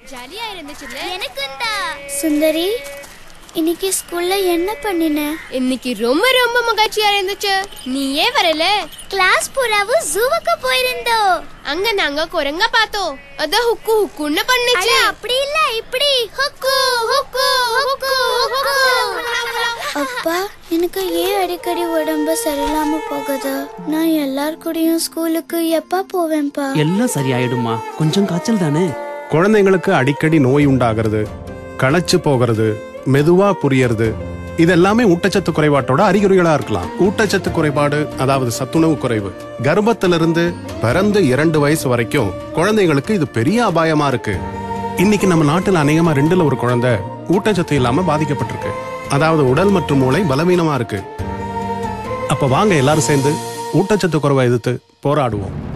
ஜாலியா இருந்துச்சுல்ல எனக்கும் தான் சுந்தரி இன்னைக்கு ஸ்கூல்ல என்ன பண்ணின இன்னைக்கு ரொம்ப ரொம்ப மகிழ்ச்சியா இருந்துச்சு நீ ஏன் வரல கிளாஸ் பூராவும் ஜூவுக்கு போயிருந்தோம் அங்க நாங்க குரங்க பார்த்தோம் அத ஹுக்கு ஹுக்குன்னு பண்ணுச்சு அப்படி இல்ல இப்படி ஹுக்கு ஹுக்கு ஹுக்கு ஹுக்கு அப்பா எனக்கு ஏன் அடிக்கடி உடம்பு சரியில்லாம போகுது நான் எல்லார் கூடயும் ஸ்கூலுக்கு எப்ப போவேன்பா எல்லாம் சரியாயிடுமா கொஞ்சம் காய்ச்சல் தானே குழந்தைங்களுக்கு அடிக்கடி நோய் உண்டாகிறது களைச்சு போகிறது மெதுவா புரியறது இதெல்லாமே ஊட்டச்சத்து குறைபாட்டோட அறிகுறிகளா இருக்கலாம் ஊட்டச்சத்து குறைபாடு அதாவது சத்துணவு குறைவு கர்ப்பத்திலிருந்து பிறந்து இரண்டு வயசு வரைக்கும் குழந்தைங்களுக்கு இது பெரிய அபாயமா இருக்கு இன்னைக்கு நம்ம நாட்டுல அநேகமா ரெண்டுல ஒரு குழந்தை ஊட்டச்சத்து இல்லாம பாதிக்கப்பட்டிருக்கு அதாவது உடல் மற்றும் மூளை பலவீனமா இருக்கு அப்ப வாங்க எல்லாரும் சேர்ந்து ஊட்டச்சத்து குறைவை எதிர்த்து போராடுவோம்